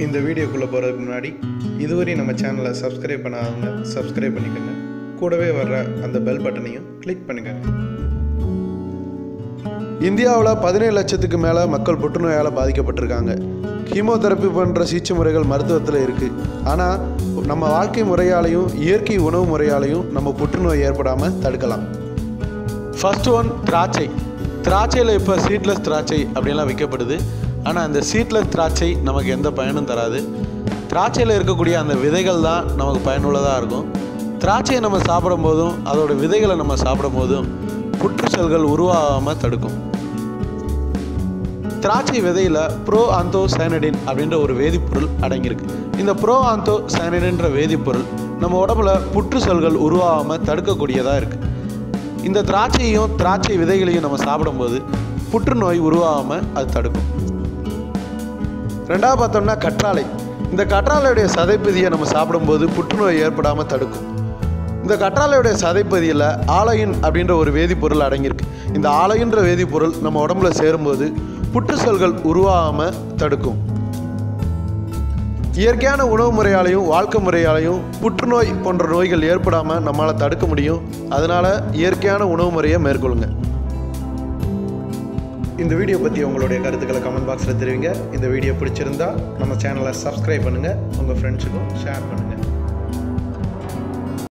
இந்த வீடியோக்குள்ளே போகிறதுக்கு முன்னாடி இதுவரை நம்ம சேனலை சப்ஸ்கிரைப் பண்ணாதவங்க சப்ஸ்கிரைப் பண்ணிக்கோங்க கூடவே வர்ற அந்த பெல் பட்டனையும் கிளிக் பண்ணுங்கள் இந்தியாவில் பதினேழு லட்சத்துக்கு மேலே மக்கள் புற்றுநோயால் பாதிக்கப்பட்டிருக்காங்க கீமோதெரப்பி போன்ற சிகிச்சை முறைகள் மருத்துவத்தில் இருக்குது ஆனால் நம்ம வாழ்க்கை முறையாலையும் இயற்கை உணவு முறையாலையும் நம்ம புற்றுநோய் ஏற்படாமல் தடுக்கலாம் ஃபர்ஸ்ட் ஒன் திராட்சை திராட்சையில் இப்போ சீட்லெஸ் திராட்சை அப்படின்லாம் விற்கப்படுது ஆனால் அந்த சீட்லெஸ் திராட்சை நமக்கு எந்த பயனும் தராது திராட்சையில் இருக்கக்கூடிய அந்த விதைகள் தான் நமக்கு பயனுள்ளதாக இருக்கும் திராட்சையை நம்ம சாப்பிடும் போதும் அதோட விதைகளை நம்ம சாப்பிடும் போதும் புற்று செல்கள் உருவாகாமல் தடுக்கும் திராட்சை விதையில் ப்ரோ ஆந்தோ சைனடின் அப்படின்ற ஒரு வேதிப்பொருள் அடங்கியிருக்கு இந்த ப்ரோ ஆந்தோ சைனடின்ற வேதிப்பொருள் நம்ம உடம்புல புற்று செல்கள் உருவாகாமல் தடுக்கக்கூடியதாக இருக்குது இந்த திராட்சையும் திராட்சை விதைகளையும் நம்ம சாப்பிடும்போது புற்றுநோய் உருவாகாமல் அது தடுக்கும் ரெண்டாவது பார்த்தோம்னா கற்றாழை இந்த கற்றாழையுடைய சதைப்பதியை நம்ம சாப்பிடும்போது புற்றுநோய் ஏற்படாமல் தடுக்கும் இந்த கற்றாழையுடைய சதைப்பதியில் ஆலையின் அப்படின்ற ஒரு வேதிப்பொருள் அடங்கியிருக்கு இந்த ஆலையின்ற வேதிப்பொருள் நம்ம உடம்புல சேரும்போது புற்று செல்கள் உருவாகாமல் தடுக்கும் இயற்கையான உணவு முறையாலையும் வாழ்க்கை முறையாலையும் புற்றுநோய் போன்ற நோய்கள் ஏற்படாமல் நம்மளால் தடுக்க முடியும் அதனால் இயற்கையான உணவு முறையை மேற்கொள்ளுங்க இந்த வீடியோ பற்றி உங்களுடைய கருத்துக்களை கமெண்ட் பாக்ஸில் தெரிவிங்க இந்த வீடியோ பிடிச்சிருந்தா நம்ம சேனலை சப்ஸ்கிரைப் பண்ணுங்கள் உங்கள் ஃப்ரெண்ட்ஸுக்கும் ஷேர் பண்ணுங்கள்